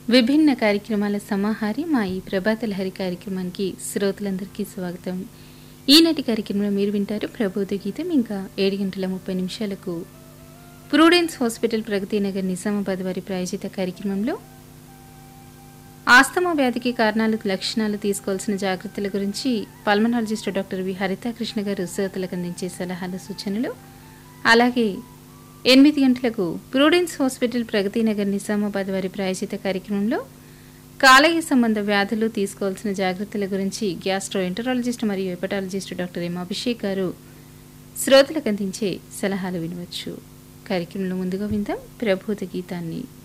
విభిన్న కార్యక్రమాల సమాహారి మా ఈ ప్రభాత లహరి కార్యక్రమానికి శ్రోతలందరికీ స్వాగతం ఈనాటి కార్యక్రమంలో మీరు వింటారు ప్రబోధ గీతం ఇంకా ఏడు గంటల ముప్పై నిమిషాలకు ప్రూడెన్స్ హాస్పిటల్ ప్రగతి నగర్ నిజామాబాద్ వారి ప్రాయోజిత కార్యక్రమంలో ఆస్తమా వ్యాధికి కారణాలు లక్షణాలు తీసుకోవాల్సిన జాగ్రత్తల గురించి పల్మనాలజిస్ట్ డాక్టర్ వి హరితాకృష్ణ గారు శ్రోతలకు అందించే సలహాలు సూచనలు అలాగే ఎనిమిది గంటలకు ప్రూడెన్స్ హాస్పిటల్ ప్రగతి నగర్ నిజామాబాద్ వారి ప్రాయోజిత కార్యక్రమంలో కాలేయ సంబంధ వ్యాధులు తీసుకోవాల్సిన జాగ్రత్తల గురించి గ్యాస్ట్రో ఎంటరాలజిస్ట్ మరియు hepatologist doctor M Abhishek garu శ్రోతలకు అందించే సలహాలు వినవచ్చు కార్యక్రమంలో ముందుగా విందాం ప్రబోధ గీతాన్ని